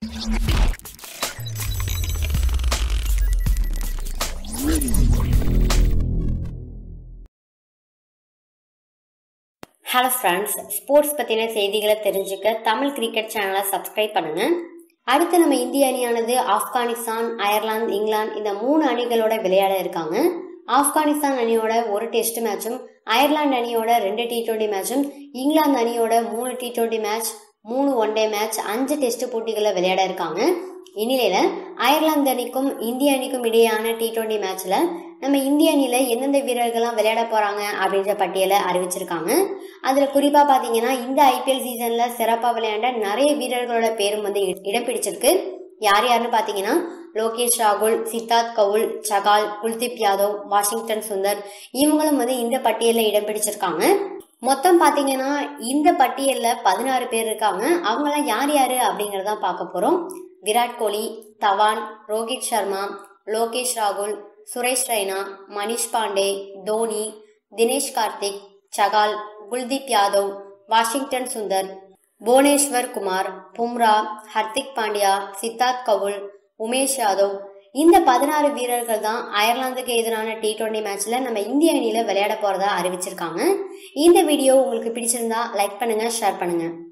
hello friends sports பற்றின செய்திகளை தெரிஞ்சுக்க தமிழ் கிரிக்கெட் சேனலை சப்ஸ்கிரைப் பண்ணுங்க அடுத்து நம்ம இந்திய அணியானது ஆப்கானிஸ்தான் அயர்லாந்து இங்கிலாந்து இந்த மூணு அணிகளோட விளையாட இருக்காங்க ஆப்கானிஸ்தான் அணியோட ஒரு டெஸ்ட் மேட்சும் அயர்லாந்து அணியோட ரெண்டு டி டுவெண்ட்டி மேட்சும் இங்கிலாந்து அணியோட மூணு டி டுவெண்ட்டி மேட்ச் மூணு ஒன் டே மேட்ச் அஞ்சு டெஸ்ட் போட்டிகளை விளையாட இருக்காங்க இந்நிலையில அயர்லாந்து அணிக்கும் இந்திய அணிக்கும் இடையேயான டி டுவெண்ட்டி மேட்ச்ல நம்ம இந்திய அணியில எந்தெந்த வீரர்கள்லாம் விளையாட போறாங்க அப்படின்ற பட்டியலை அறிவிச்சிருக்காங்க அதுல குறிப்பா பாத்தீங்கன்னா இந்த ஐபிஎல் சீசன்ல சிறப்பா விளையாண்ட நிறைய வீரர்களோட பேரும் வந்து இ- இடம் பிடிச்சிருக்கு யார் யாருன்னு பாத்தீங்கன்னா லோகேஷ் ராகுல் சித்தார்த் கவுல் சகால் குல்தீப் யாதவ் வாஷிங்டன் சுந்தர் இவங்களும் வந்து இந்த பட்டியலில் இடம் பிடிச்சிருக்காங்க மொத்தம் பாத்தீங்கன்னா இந்த பட்டியல்ல பதினாறு பேர் இருக்காங்க அவங்களாம் யார் யாரு அப்படிங்கறத பார்க்க போறோம் விராட் கோலி தவான் ரோஹித் சர்மா லோகேஷ் ராகுல் சுரேஷ் ரெய்னா மணிஷ் பாண்டே தோனி தினேஷ் கார்த்திக் சகால் குல்தீப் யாதவ் வாஷிங்டன் சுந்தர் புவனேஸ்வர் குமார் பும்ரா ஹர்திக் பாண்டியா சித்தார்த் கவுல் உமேஷ் யாதவ் இந்த பதினாறு வீரர்கள் தான் அயர்லாந்துக்கு எதிரான டி டுவெண்ட்டி மேட்ச்ல நம்ம இந்திய அணியில விளையாட போறதா அறிவிச்சிருக்காங்க இந்த வீடியோ உங்களுக்கு பிடிச்சிருந்தா லைக் பண்ணுங்க ஷேர் பண்ணுங்க